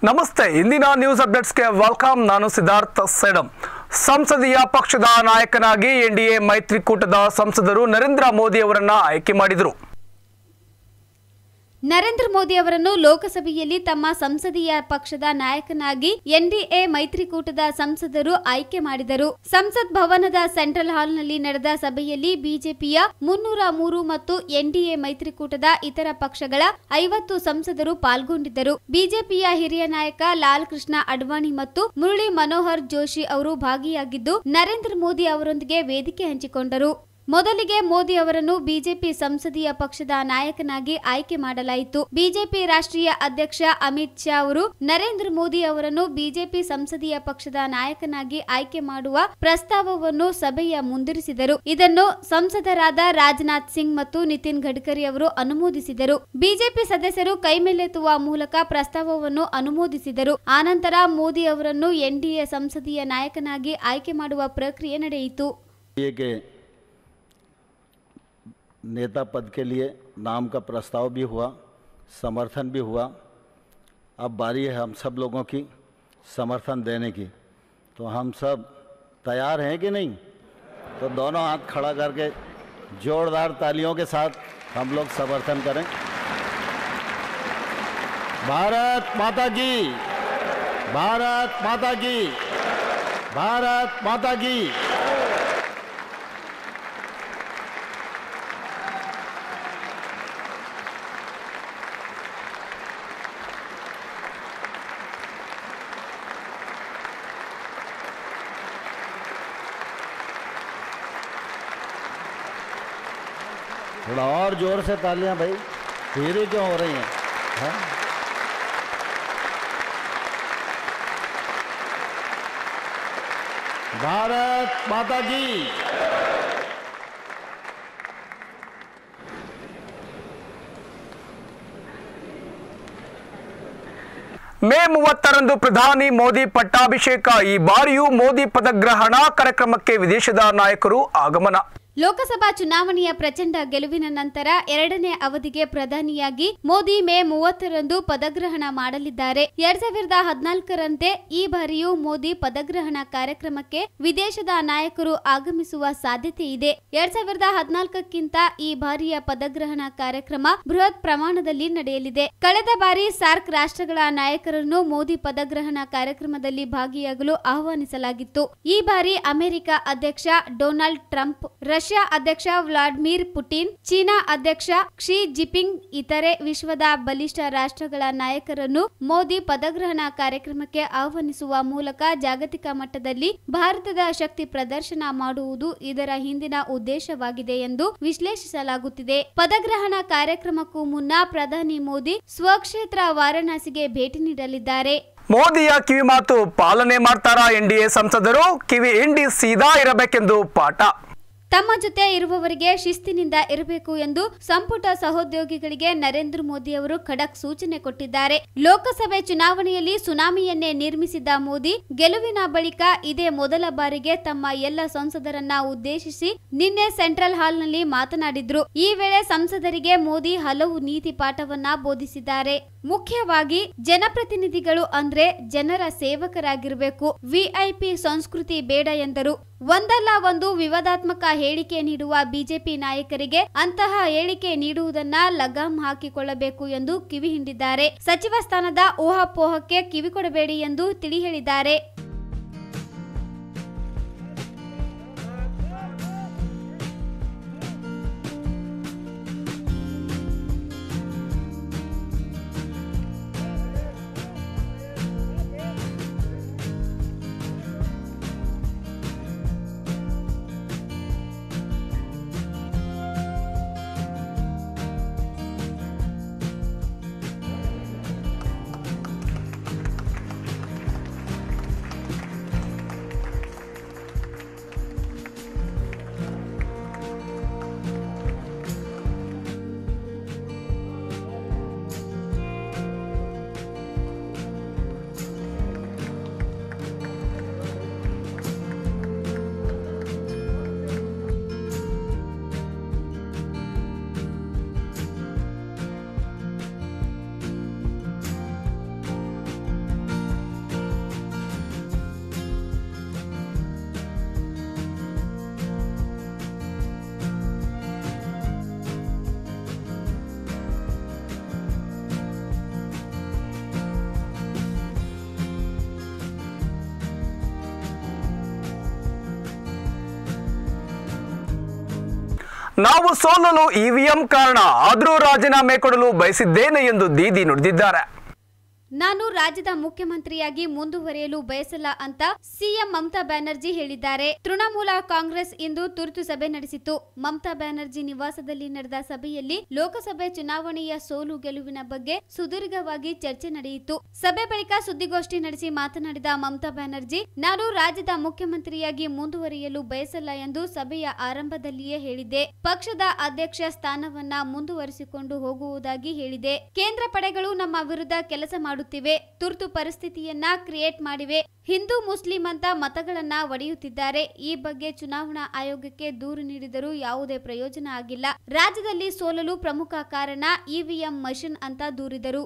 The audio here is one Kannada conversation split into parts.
ನಮಸ್ತೆ ಇಂದಿನ ನ್ಯೂಸ್ ಅಪ್ಡೇಟ್ಸ್ಗೆ ವೆಲ್ಕಮ್ ನಾನು ಸಿದ್ಧಾರ್ಥ ಸೇಡಂ ಸಂಸದೀಯ ಪಕ್ಷದ ನಾಯಕನಾಗಿ ಎನ್ಡಿಎ ಮೈತ್ರಿಕೂಟದ ಸಂಸದರು ನರೇಂದ್ರ ಮೋದಿ ಅವರನ್ನ ಆಯ್ಕೆ ಮಾಡಿದರು ನರೇಂದ್ರ ಮೋದಿ ಅವರನ್ನು ಲೋಕಸಭೆಯಲ್ಲಿ ತಮ್ಮ ಸಂಸದೀಯ ಪಕ್ಷದ ನಾಯಕನಾಗಿ ಎನ್ಡಿಎ ಮೈತ್ರಿಕೂಟದ ಸಂಸದರು ಆಯ್ಕೆ ಮಾಡಿದರು ಸಂಸತ್ ಭವನದ ಸೆಂಟ್ರಲ್ ಹಾಲ್ನಲ್ಲಿ ನಡೆದ ಸಭೆಯಲ್ಲಿ ಬಿಜೆಪಿಯ ಮುನ್ನೂರ ಮೂರು ಮತ್ತು ಎನ್ಡಿಎ ಮೈತ್ರಿಕೂಟದ ಇತರ ಪಕ್ಷಗಳ ಐವತ್ತು ಸಂಸದರು ಪಾಲ್ಗೊಂಡಿದ್ದರು ಬಿಜೆಪಿಯ ಹಿರಿಯ ನಾಯಕ ಲಾಲ್ ಕೃಷ್ಣ ಅಡ್ವಾಣಿ ಮತ್ತು ಮುರಳಿ ಮನೋಹರ್ ಜೋಶಿ ಅವರು ಭಾಗಿಯಾಗಿದ್ದು ನರೇಂದ್ರ ಮೋದಿ ಅವರೊಂದಿಗೆ ವೇದಿಕೆ ಹಂಚಿಕೊಂಡರು ಮೊದಲಿಗೆ ಮೋದಿ ಅವರನ್ನು ಬಿಜೆಪಿ ಸಂಸದೀಯ ಪಕ್ಷದ ನಾಯಕನಾಗಿ ಆಯ್ಕೆ ಮಾಡಲಾಯಿತು ಬಿಜೆಪಿ ರಾಷ್ಟ್ರೀಯ ಅಧ್ಯಕ್ಷ ಅಮಿತ್ ಶಾ ಅವರು ನರೇಂದ್ರ ಮೋದಿ ಅವರನ್ನು ಬಿಜೆಪಿ ಸಂಸದೀಯ ಪಕ್ಷದ ನಾಯಕನಾಗಿ ಆಯ್ಕೆ ಮಾಡುವ ಪ್ರಸ್ತಾವವನ್ನು ಸಭೆಯ ಮುಂದಿರಿಸಿದರು ಇದನ್ನು ಸಂಸದರಾದ ರಾಜನಾಥ್ ಸಿಂಗ್ ಮತ್ತು ನಿತಿನ್ ಗಡ್ಕರಿ ಅವರು ಅನುಮೋದಿಸಿದರು ಬಿಜೆಪಿ ಸದಸ್ಯರು ಕೈಮೇಲೆತ್ತುವ ಮೂಲಕ ಪ್ರಸ್ತಾವವನ್ನು ಅನುಮೋದಿಸಿದರು ಆನಂತರ ಮೋದಿ ಅವರನ್ನು ಎನ್ಡಿಎ ಸಂಸದೀಯ ನಾಯಕನಾಗಿ ಆಯ್ಕೆ ಮಾಡುವ ಪ್ರಕ್ರಿಯೆ ನಡೆಯಿತು ये के नेता पद के लिए नाम का प्रस्ताव भी हुआ समर्थन भी हुआ अब बारी है हम सब लोगों की समर्थन देने की तो हम सब तैयार हैं कि नहीं तो दोनों हाथ खड़ा करके जोरदार तालियों के साथ हम लोग समर्थन करें भारत माता की भारत माता की भारत माता की थोड़ा और जोर से तालियां भाई धीरे क्यों हो रही हैं हैं? भारत माता की ಮೇ ಮೂವತ್ತರಂದು ಪ್ರಧಾನಿ ಮೋದಿ ಪಟ್ಟಾಭಿಷೇಕ ಈ ಬಾರಿಯೂ ಮೋದಿ ಪದಗ್ರಹಣ ಕಾರ್ಯಕ್ರಮಕ್ಕೆ ವಿದೇಶದ ನಾಯಕರು ಆಗಮನ ಲೋಕಸಭಾ ಚುನಾವಣೆಯ ಪ್ರಚಂಡ ಗೆಲುವಿನ ನಂತರ ಎರಡನೇ ಅವಧಿಗೆ ಪ್ರಧಾನಿಯಾಗಿ ಮೋದಿ ಮೇ ಮೂವತ್ತರಂದು ಪದಗ್ರಹಣ ಮಾಡಲಿದ್ದಾರೆ ಎರಡ್ ಸಾವಿರದ ಹದಿನಾಲ್ಕರಂತೆ ಈ ಬಾರಿಯೂ ಮೋದಿ ಪದಗ್ರಹಣ ಕಾರ್ಯಕ್ರಮಕ್ಕೆ ವಿದೇಶದ ನಾಯಕರು ಆಗಮಿಸುವ ಸಾಧ್ಯತೆ ಇದೆ ಎರಡ್ ಸಾವಿರದ ಹದಿನಾಲ್ಕಕ್ಕಿಂತ ಈ ಬಾರಿಯ ಪದಗ್ರಹಣ ಕಾರ್ಯಕ್ರಮ ಬೃಹತ್ ಪ್ರಮಾಣದಲ್ಲಿ ನಡೆಯಲಿದೆ ಕಳೆದ ಬಾರಿ ಸಾರ್ಕ್ ರಾಷ್ಟ್ರಗಳ ನಾಯಕರನ್ನು ಮೋದಿ ಪದಗ್ರಹಣ ಕಾರ್ಯಕ್ರಮದಲ್ಲಿ ಭಾಗಿಯಾಗಲು ಆಹ್ವಾನಿಸಲಾಗಿತ್ತು ಈ ಬಾರಿ ಅಮೆರಿಕ ಅಧ್ಯಕ್ಷ ಡೊನಾಲ್ಡ್ ಟ್ರಂಪ್ ರಷ್ಯಾ ಅಧ್ಯಕ್ಷ ವ್ಲಾಡಿಮಿರ್ ಪುಟಿನ್ ಚೀನಾ ಅಧ್ಯಕ್ಷ ಕ್ಸಿ ಜಿಪಿಂಗ್ ಇತರೆ ವಿಶ್ವದ ಬಲಿಷ್ಠ ರಾಷ್ಟ್ರಗಳ ನಾಯಕರನ್ನು ಮೋದಿ ಪದಗ್ರಹಣ ಕಾರ್ಯಕ್ರಮಕ್ಕೆ ಆಹ್ವಾನಿಸುವ ಮೂಲಕ ಜಾಗತಿಕ ಮಟ್ಟದಲ್ಲಿ ಭಾರತದ ಶಕ್ತಿ ಪ್ರದರ್ಶನ ಮಾಡುವುದು ಇದರ ಹಿಂದಿನ ಉದ್ದೇಶವಾಗಿದೆ ಎಂದು ವಿಶ್ಲೇಷಿಸಲಾಗುತ್ತಿದೆ ಪದಗ್ರಹಣ ಕಾರ್ಯಕ್ರಮಕ್ಕೂ ಮುನ್ನ ಪ್ರಧಾನಿ ಮೋದಿ ಸ್ವಕ್ಷೇತ್ರ ವಾರಾಣಸಿಗೆ ಭೇಟಿ ನೀಡಲಿದ್ದಾರೆ ಮೋದಿಯ ಕಿವಿ ಮಾತು ಪಾಲನೆ ಮಾಡ್ತಾರಾ ಎನ್ಡಿಎ ಸಂಸದರು ಕಿವಿ ಹಿಂಡಿ ಸೀದಾ ಇರಬೇಕೆಂದು ಪಾಠ ತಮ್ಮ ಜೊತೆ ಇರುವವರಿಗೆ ಶಿಸ್ತಿನಿಂದ ಇರಬೇಕು ಎಂದು ಸಂಪುಟ ಸಹೋದ್ಯೋಗಿಗಳಿಗೆ ನರೇಂದ್ರ ಮೋದಿ ಅವರು ಖಡಕ್ ಸೂಚನೆ ಕೊಟ್ಟಿದ್ದಾರೆ ಲೋಕಸಭೆ ಚುನಾವಣೆಯಲ್ಲಿ ಸುನಾಮಿಯನ್ನೇ ನಿರ್ಮಿಸಿದ್ದ ಮೋದಿ ಗೆಲುವಿನ ಬಳಿಕ ಇದೇ ಮೊದಲ ಬಾರಿಗೆ ತಮ್ಮ ಎಲ್ಲ ಸಂಸದರನ್ನ ಉದ್ದೇಶಿಸಿ ನಿನ್ನೆ ಸೆಂಟ್ರಲ್ ಹಾಲ್ನಲ್ಲಿ ಮಾತನಾಡಿದ್ರು ಈ ವೇಳೆ ಸಂಸದರಿಗೆ ಮೋದಿ ಹಲವು ನೀತಿ ಪಾಠವನ್ನ ಬೋಧಿಸಿದ್ದಾರೆ ಮುಖ್ಯವಾಗಿ ಜನಪ್ರತಿನಿಧಿಗಳು ಅಂದ್ರೆ ಜನರ ಸೇವಕರಾಗಿರಬೇಕು ವಿಐಪಿ ಸಂಸ್ಕೃತಿ ಬೇಡ ಎಂದರು ಒಂದಲ್ಲ ಒಂದು ವಿವಾದಾತ್ಮಕ ಹೇಳಿಕೆ ನೀಡುವ ಬಿಜೆಪಿ ನಾಯಕರಿಗೆ ಅಂತಹ ಹೇಳಿಕೆ ನೀಡುವುದನ್ನ ಲಗಾಮ್ ಹಾಕಿಕೊಳ್ಳಬೇಕು ಎಂದು ಕಿವಿ ಹಿಂಡಿದ್ದಾರೆ ಸಚಿವ ಸ್ಥಾನದ ಊಹಾಪೋಹಕ್ಕೆ ಕಿವಿ ಕೊಡಬೇಡಿ ಎಂದು ತಿಳಿ ಹೇಳಿದ್ದಾರೆ ನಾವು ಸೋಲಲು ಇವಿಎಂ ಕಾರಣ ಆದರೂ ರಾಜೀನಾಮೆ ಕೊಡಲು ಬಯಸಿದ್ದೇನೆ ಎಂದು ದೀದಿ ನುಡಿದಿದ್ದಾರೆ ನಾನು ರಾಜ್ಯದ ಮುಖ್ಯಮಂತ್ರಿಯಾಗಿ ಮುಂದುವರಿಯಲು ಬಯಸಲ್ಲ ಅಂತ ಸಿಎಂ ಮಮತಾ ಬ್ಯಾನರ್ಜಿ ಹೇಳಿದ್ದಾರೆ ತೃಣಮೂಲ ಕಾಂಗ್ರೆಸ್ ಇಂದು ತುರ್ತು ಸಭೆ ನಡೆಸಿತು ಮಮತಾ ಬ್ಯಾನರ್ಜಿ ನಿವಾಸದಲ್ಲಿ ನಡೆದ ಸಭೆಯಲ್ಲಿ ಲೋಕಸಭೆ ಚುನಾವಣೆಯ ಸೋಲು ಗೆಲುವಿನ ಬಗ್ಗೆ ಸುದೀರ್ಘವಾಗಿ ಚರ್ಚೆ ನಡೆಯಿತು ಸಭೆ ಬಳಿಕ ಸುದ್ದಿಗೋಷ್ಠಿ ನಡೆಸಿ ಮಾತನಾಡಿದ ಮಮತಾ ಬ್ಯಾನರ್ಜಿ ನಾನು ರಾಜ್ಯದ ಮುಖ್ಯಮಂತ್ರಿಯಾಗಿ ಮುಂದುವರಿಯಲು ಬಯಸಲ್ಲ ಎಂದು ಸಭೆಯ ಆರಂಭದಲ್ಲಿಯೇ ಹೇಳಿದ್ದೆ ಪಕ್ಷದ ಅಧ್ಯಕ್ಷ ಸ್ಥಾನವನ್ನ ಮುಂದುವರಿಸಿಕೊಂಡು ಹೋಗುವುದಾಗಿ ಹೇಳಿದೆ ಕೇಂದ್ರ ಪಡೆಗಳು ನಮ್ಮ ವಿರುದ್ಧ ಕೆಲಸ ಮಾಡುತ್ತಿವೆ ತುರ್ತು ಪರಿಸ್ಥಿತಿಯನ್ನ ಕ್ರಿಯೇಟ್ ಮಾಡಿವೆ ಹಿಂದೂ ಮುಸ್ಲಿಂ ಅಂತ ಮತಗಳನ್ನ ಒಡೆಯುತ್ತಿದ್ದಾರೆ ಈ ಬಗ್ಗೆ ಚುನಾವಣಾ ಆಯೋಗಕ್ಕೆ ದೂರು ನೀಡಿದರೂ ಯಾವುದೇ ಪ್ರಯೋಜನ ಆಗಿಲ್ಲ ರಾಜ್ಯದಲ್ಲಿ ಸೋಲಲು ಪ್ರಮುಖ ಕಾರಣ ಇವಿಎಂ ಮಷಿನ್ ಅಂತ ದೂರಿದರು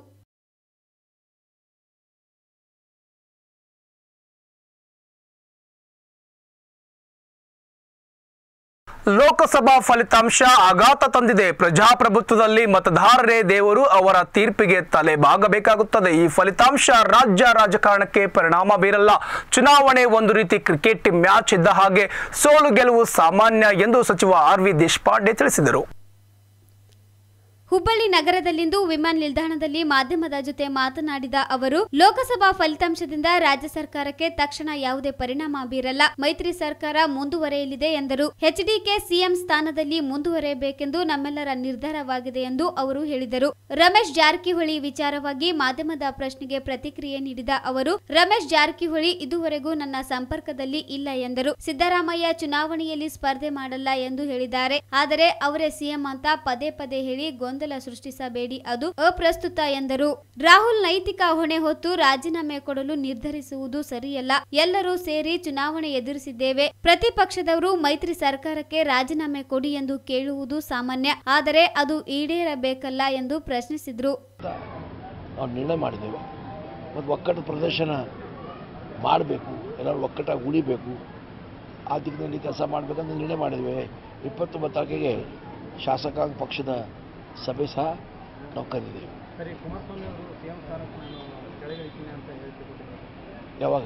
ಲೋಕಸಭಾ ಫಲಿತಾಂಶ ಆಘಾತ ತಂದಿದೆ ಪ್ರಜಾಪ್ರಭುತ್ವದಲ್ಲಿ ಮತದಾರರೇ ದೇವರು ಅವರ ತೀರ್ಪಿಗೆ ತಲೆ ಬಾಗಬೇಕಾಗುತ್ತದೆ ಈ ಫಲಿತಾಂಶ ರಾಜ್ಯ ರಾಜಕಾರಣಕ್ಕೆ ಪರಿಣಾಮ ಬೀರಲ್ಲ ಚುನಾವಣೆ ಒಂದು ರೀತಿ ಕ್ರಿಕೆಟ್ ಮ್ಯಾಚ್ ಇದ್ದ ಹಾಗೆ ಸೋಲು ಗೆಲುವು ಸಾಮಾನ್ಯ ಎಂದು ಸಚಿವ ಆರ್ ವಿ ದೇಶಪಾಂಡೆ ತಿಳಿಸಿದರು ಹುಬ್ಬಳ್ಳಿ ನಗರದಲ್ಲಿಂದು ವಿಮಾನ ನಿಲ್ದಾಣದಲ್ಲಿ ಮಾಧ್ಯಮದ ಜೊತೆ ಮಾತನಾಡಿದ ಅವರು ಲೋಕಸಭಾ ಫಲಿತಾಂಶದಿಂದ ರಾಜ್ಯ ಸರ್ಕಾರಕ್ಕೆ ತಕ್ಷಣ ಯಾವುದೇ ಪರಿಣಾಮ ಬೀರಲ್ಲ ಮೈತ್ರಿ ಸರ್ಕಾರ ಮುಂದುವರೆಯಲಿದೆ ಎಂದರು ಎಚ್ಡಿಕೆ ಸಿಎಂ ಸ್ಥಾನದಲ್ಲಿ ಮುಂದುವರೆಯಬೇಕೆಂದು ನಮ್ಮೆಲ್ಲರ ನಿರ್ಧಾರವಾಗಿದೆ ಎಂದು ಅವರು ಹೇಳಿದರು ರಮೇಶ್ ಜಾರಕಿಹೊಳಿ ವಿಚಾರವಾಗಿ ಮಾಧ್ಯಮದ ಪ್ರಶ್ನೆಗೆ ಪ್ರತಿಕ್ರಿಯೆ ನೀಡಿದ ಅವರು ರಮೇಶ್ ಜಾರಕಿಹೊಳಿ ಇದುವರೆಗೂ ನನ್ನ ಸಂಪರ್ಕದಲ್ಲಿ ಇಲ್ಲ ಎಂದರು ಸಿದ್ದರಾಮಯ್ಯ ಚುನಾವಣೆಯಲ್ಲಿ ಸ್ಪರ್ಧೆ ಮಾಡಲ್ಲ ಎಂದು ಹೇಳಿದ್ದಾರೆ ಆದರೆ ಅವರೇ ಸಿಎಂ ಅಂತ ಪದೇ ಪದೇ ಹೇಳಿ ಗೊಂದಲ ಸೃಷ್ಟಿಸಬೇಡಿ ಅದು ಅಪ್ರಸ್ತುತ ಎಂದರು ರಾಹುಲ್ ನೈತಿಕ ಹೊಣೆ ಹೊತ್ತು ರಾಜೀನಾಮೆ ಕೊಡಲು ನಿರ್ಧರಿಸುವುದು ಸರಿಯಲ್ಲ ಎಲ್ಲರೂ ಸೇರಿ ಚುನಾವಣೆ ಎದುರಿಸಿದ್ದೇವೆ ಪ್ರತಿಪಕ್ಷದವರು ಮೈತ್ರಿ ಸರ್ಕಾರಕ್ಕೆ ರಾಜೀನಾಮೆ ಕೊಡಿ ಎಂದು ಕೇಳುವುದು ಸಾಮಾನ್ಯ ಆದರೆ ಅದು ಈಡೇರಬೇಕಲ್ಲ ಎಂದು ಪ್ರಶ್ನಿಸಿದ್ರು ನಾವು ನಿರ್ಣಯ ಮಾಡಿದ್ದೇವೆ ಮತ್ತು ಒಕ್ಕಟ್ಟು ಪ್ರದರ್ಶನ ಮಾಡಬೇಕು ಎಲ್ಲರೂ ಒಕ್ಕಟ್ಟಾಗಿ ಉಳಿಬೇಕು ಆ ದಿಕ್ಕಿನಲ್ಲಿ ಕೆಲಸ ಮಾಡಬೇಕಂತ ನಿರ್ಣಯ ಮಾಡಿದ್ವಿ ಇಪ್ಪತ್ತೊಂಬತ್ತು ತಾರೀಕಿಗೆ ಶಾಸಕಾಂಗ ಪಕ್ಷದ ಸಭೆ ಸಹ ನಾವು ಕರೆದಿದ್ದೇವೆ ಸರಿ ಕುಮಾರಸ್ವಾಮಿ ಅವರು ಸಿಎಂ ಸ್ಥಾನಕ್ಕೆ ನಾನು ಕೆಳಗಿಳಿತೀನಿ ಅಂತ ಹೇಳ್ತಿದ್ದಾರೆ ಯಾವಾಗ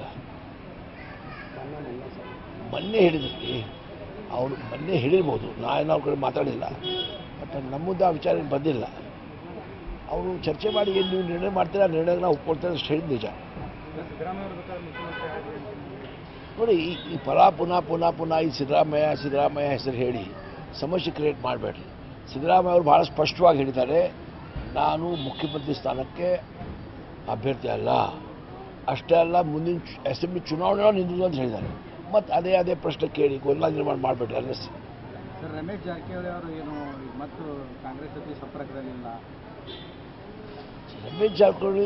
ಮೊನ್ನೆ ಹೇಳಿದ್ರಿ ಅವರು ಮೊನ್ನೆ ಹೇಳಿರ್ಬೋದು ನಾನು ಅವ್ರ ಕಡೆ ಮಾತಾಡಿಲ್ಲ ಬಟ್ ನಮ್ಮ ಮುಂದೆ ಆ ವಿಚಾರ ಏನು ಬಂದಿಲ್ಲ ಅವರು ಚರ್ಚೆ ಮಾಡಿ ಏನು ನೀವು ನಿರ್ಣಯ ಮಾಡ್ತೀರಾ ಆ ನಿರ್ಣಯಕ್ಕೆ ನಾವು ಒಪ್ಕೊಳ್ತೇವೆ ಅಷ್ಟು ಹೇಳಿದ ನಿಜ ಸಿದ್ದರಾಮಯ್ಯ ಅವರು ಬೇಕಾದ್ರೆ ಮುಖ್ಯಮಂತ್ರಿ ಆಗಲಿ ಅಂತ ನೋಡಿ ಈ ಈ ಪರ ಪುನಃ ಪುನಃ ಪುನಃ ಈ ಸಿದ್ದರಾಮಯ್ಯ ಸಿದ್ದರಾಮಯ್ಯ ಹೆಸರು ಹೇಳಿ ಸಮಸ್ಯೆ ಕ್ರಿಯೇಟ್ ಮಾಡಬೇಡ್ರಿ ಸಿದ್ದರಾಮಯ್ಯ ಅವರು ಭಾಳ ಸ್ಪಷ್ಟವಾಗಿ ಹೇಳಿದ್ದಾರೆ ನಾನು ಮುಖ್ಯಮಂತ್ರಿ ಸ್ಥಾನಕ್ಕೆ ಅಭ್ಯರ್ಥಿ ಅಲ್ಲ ಅಷ್ಟೇ ಅಲ್ಲ ಮುಂದಿನ ಅಸೆಂಬ್ಲಿ ಚುನಾವಣೆ ನಿಂದು ಅಂತ ಹೇಳಿದ್ದಾರೆ ಮತ್ತು ಅದೇ ಅದೇ ಪ್ರಶ್ನೆ ಕೇಳಿ ಗೊಂದಲ ನಿರ್ಮಾಣ ಮಾಡಬೇಡ್ರಿ ಅಲ್ಲ ಸರ್ ರಮೇಶ್ ಜಾರಕಿಹೊಳಿ ಅವರು ಏನು ಈಗ ಮತ್ತು ಕಾಂಗ್ರೆಸ್ ಜೊತೆ ಸಂಪರ್ಕದಲ್ಲಿಲ್ಲ ರಮೇಶ್ ಜಾರಕಿಹೊಳಿ